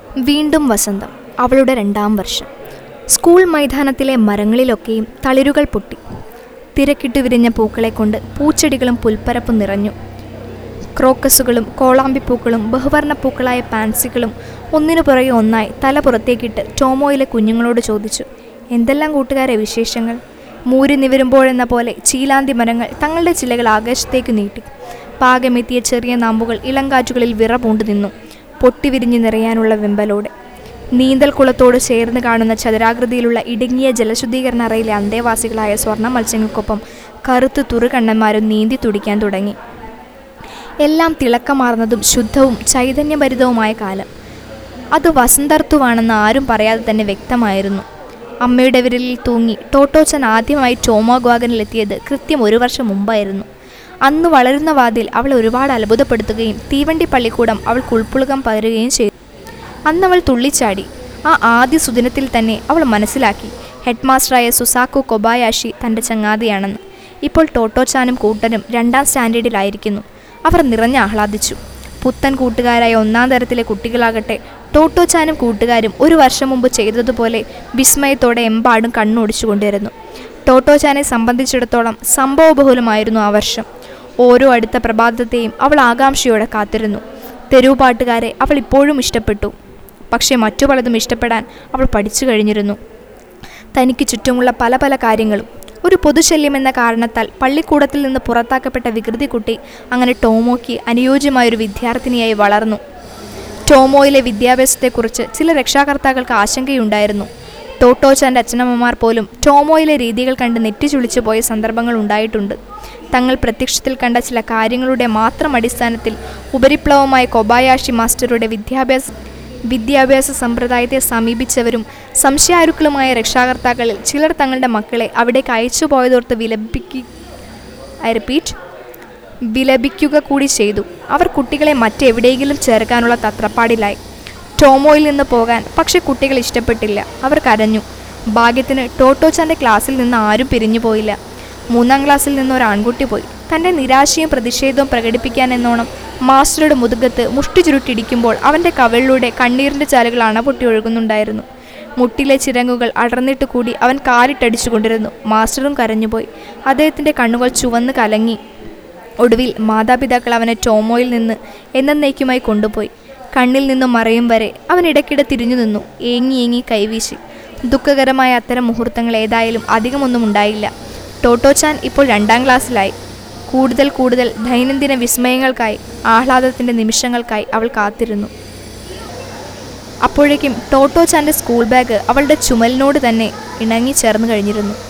വീണ്ടും വസന്തം അവളുടെ രണ്ടാം വർഷം സ്കൂൾ മൈതാനത്തിലെ മരങ്ങളിലൊക്കെയും തളിരുകൾ പൊട്ടി തിരക്കിട്ട് വിരിഞ്ഞ പൂക്കളെ കൊണ്ട് പൂച്ചെടികളും പുൽപ്പരപ്പും നിറഞ്ഞു ക്രോക്കസുകളും കോളാമ്പിപ്പൂക്കളും ബഹുവർണ്ണ പൂക്കളായ പാൻസികളും ഒന്നിനു പുറകെ ഒന്നായി തല പുറത്തേക്കിട്ട് ടോമോയിലെ കുഞ്ഞുങ്ങളോട് ചോദിച്ചു എന്തെല്ലാം കൂട്ടുകാരെ വിശേഷങ്ങൾ മൂരി നിവരുമ്പോഴെന്ന പോലെ ചീലാന്തി മരങ്ങൾ തങ്ങളുടെ ചിലകൾ ആകാശത്തേക്ക് നീട്ടി പാകമെത്തിയ ചെറിയ നാമ്പുകൾ ഇളങ്കാറ്റുകളിൽ വിറ പൂണ്ടു നിന്നു പൊട്ടിവിരിഞ്ഞു നിറയാനുള്ള വെമ്പലോടെ നീന്തൽ കുളത്തോട് ചേർന്ന് കാണുന്ന ചതുരാകൃതിയിലുള്ള ഇടുങ്ങിയ ജലശുദ്ധീകരണ അറയിലെ അന്തേവാസികളായ സ്വർണ്ണ മത്സ്യങ്ങൾക്കൊപ്പം കറുത്ത് തുറുകണ്ണന്മാരും നീന്തി തുടിക്കാൻ തുടങ്ങി എല്ലാം തിളക്കമാർന്നതും ശുദ്ധവും ചൈതന്യഭരിതവുമായ കാലം അത് വസന്തർത്തുവാണെന്ന് ആരും പറയാതെ തന്നെ വ്യക്തമായിരുന്നു അമ്മയുടെ വിരലിൽ തൂങ്ങി ടോട്ടോച്ചൻ ആദ്യമായി ടോമാഗ്വാഗനിലെത്തിയത് കൃത്യം ഒരു വർഷം മുമ്പായിരുന്നു അന്ന് വളരുന്ന വാതിൽ അവളെ ഒരുപാട് അത്ഭുതപ്പെടുത്തുകയും തീവണ്ടി പള്ളിക്കൂടം അവൾക്ക് ഉൾപ്പുളകം പകരുകയും ചെയ്തു അന്നവൾ തുള്ളിച്ചാടി ആ ആദ്യ സുദിനത്തിൽ തന്നെ അവൾ മനസ്സിലാക്കി ഹെഡ് മാസ്റ്ററായ സുസാക്കു കൊബായാഷി തൻ്റെ ചങ്ങാതിയാണെന്ന് ഇപ്പോൾ ടോട്ടോച്ചാനും കൂട്ടനും രണ്ടാം സ്റ്റാൻഡേർഡിലായിരിക്കുന്നു അവർ നിറഞ്ഞ് ആഹ്ലാദിച്ചു പുത്തൻ കൂട്ടുകാരായ ഒന്നാം തരത്തിലെ കുട്ടികളാകട്ടെ ടോട്ടോച്ചാനും കൂട്ടുകാരും ഒരു വർഷം മുമ്പ് ചെയ്തതുപോലെ വിസ്മയത്തോടെ എമ്പാടും കണ്ണോടിച്ചുകൊണ്ടിരുന്നു ടോട്ടോച്ചാനെ സംബന്ധിച്ചിടത്തോളം സംഭവബഹുലമായിരുന്നു ആ വർഷം ഓരോ അടുത്ത പ്രഭാതത്തെയും അവൾ ആകാംക്ഷയോടെ കാത്തിരുന്നു തെരുവുപാട്ടുകാരെ അവൾ ഇപ്പോഴും ഇഷ്ടപ്പെട്ടു പക്ഷേ മറ്റു പലതും ഇഷ്ടപ്പെടാൻ അവൾ പഠിച്ചു കഴിഞ്ഞിരുന്നു തനിക്ക് ചുറ്റുമുള്ള പല പല കാര്യങ്ങളും ഒരു പൊതുശല്യം എന്ന കാരണത്താൽ പള്ളിക്കൂടത്തിൽ നിന്ന് പുറത്താക്കപ്പെട്ട വികൃതി കുട്ടി അങ്ങനെ ടോമോയ്ക്ക് അനുയോജ്യമായൊരു വിദ്യാർത്ഥിനിയായി വളർന്നു ടോമോയിലെ വിദ്യാഭ്യാസത്തെക്കുറിച്ച് ചില രക്ഷാകർത്താക്കൾക്ക് ആശങ്കയുണ്ടായിരുന്നു ടോട്ടോച്ചാൻ്റെ അച്ഛനമ്മമാർ പോലും ടോമോയിലെ രീതികൾ കണ്ട് നെറ്റിച്ചുളിച്ചു പോയ സന്ദർഭങ്ങൾ ഉണ്ടായിട്ടുണ്ട് തങ്ങൾ പ്രത്യക്ഷത്തിൽ കണ്ട ചില കാര്യങ്ങളുടെ മാത്രം അടിസ്ഥാനത്തിൽ ഉപരിപ്ലവമായ കൊബായാഷി മാസ്റ്ററുടെ വിദ്യാഭ്യാസ വിദ്യാഭ്യാസ സമ്പ്രദായത്തെ സമീപിച്ചവരും സംശയാരുക്കളുമായ രക്ഷാകർത്താക്കളിൽ ചിലർ തങ്ങളുടെ മക്കളെ അവിടേക്ക് അയച്ചു പോയതോർത്ത് വിലപിക്കുക ഐ റിപ്പീറ്റ് വിലപിക്കുക കൂടി ചെയ്തു അവർ കുട്ടികളെ മറ്റെവിടെയെങ്കിലും ചേർക്കാനുള്ള തത്രപ്പാടിലായി ടോമോയിൽ നിന്ന് പോകാൻ പക്ഷെ കുട്ടികൾ ഇഷ്ടപ്പെട്ടില്ല അവർ കരഞ്ഞു ഭാഗ്യത്തിന് ടോട്ടോച്ചാൻ്റെ ക്ലാസ്സിൽ നിന്ന് ആരും പിരിഞ്ഞു പോയില്ല മൂന്നാം ക്ലാസ്സിൽ നിന്ന് ഒരു ആൺകുട്ടി പോയി തൻ്റെ നിരാശയും പ്രതിഷേധവും പ്രകടിപ്പിക്കാൻ എന്നോണം മാസ്റ്ററുടെ മുതുകത്ത് മുഷ്ടി ചുരുട്ടിടിക്കുമ്പോൾ അവൻ്റെ കവിളിലൂടെ കണ്ണീരിൻ്റെ ചാലുകൾ അണപൊട്ടി ഒഴുകുന്നുണ്ടായിരുന്നു മുട്ടിലെ ചിരങ്ങുകൾ അടർന്നിട്ട് കൂടി അവൻ കാലിട്ടടിച്ചുകൊണ്ടിരുന്നു മാസ്റ്ററും കരഞ്ഞുപോയി അദ്ദേഹത്തിൻ്റെ കണ്ണുകൾ ചുവന്ന് കലങ്ങി ഒടുവിൽ മാതാപിതാക്കൾ അവനെ ടോമോയിൽ നിന്ന് എന്നേക്കുമായി കൊണ്ടുപോയി കണ്ണിൽ നിന്നും മറയും വരെ അവൻ ഇടയ്ക്കിടെ തിരിഞ്ഞു നിന്നു ഏങ്ങി ഏങ്ങി കൈവീശി ദുഃഖകരമായ അത്തരം മുഹൂർത്തങ്ങൾ ഏതായാലും അധികമൊന്നും ഉണ്ടായില്ല ടോട്ടോച്ചാൻ ഇപ്പോൾ രണ്ടാം ക്ലാസ്സിലായി കൂടുതൽ കൂടുതൽ ദൈനംദിന വിസ്മയങ്ങൾക്കായി ആഹ്ലാദത്തിൻ്റെ നിമിഷങ്ങൾക്കായി അവൾ കാത്തിരുന്നു അപ്പോഴേക്കും ടോട്ടോച്ചാൻ്റെ സ്കൂൾ ബാഗ് അവളുടെ ചുമലിനോട് തന്നെ ഇണങ്ങി ചേർന്ന് കഴിഞ്ഞിരുന്നു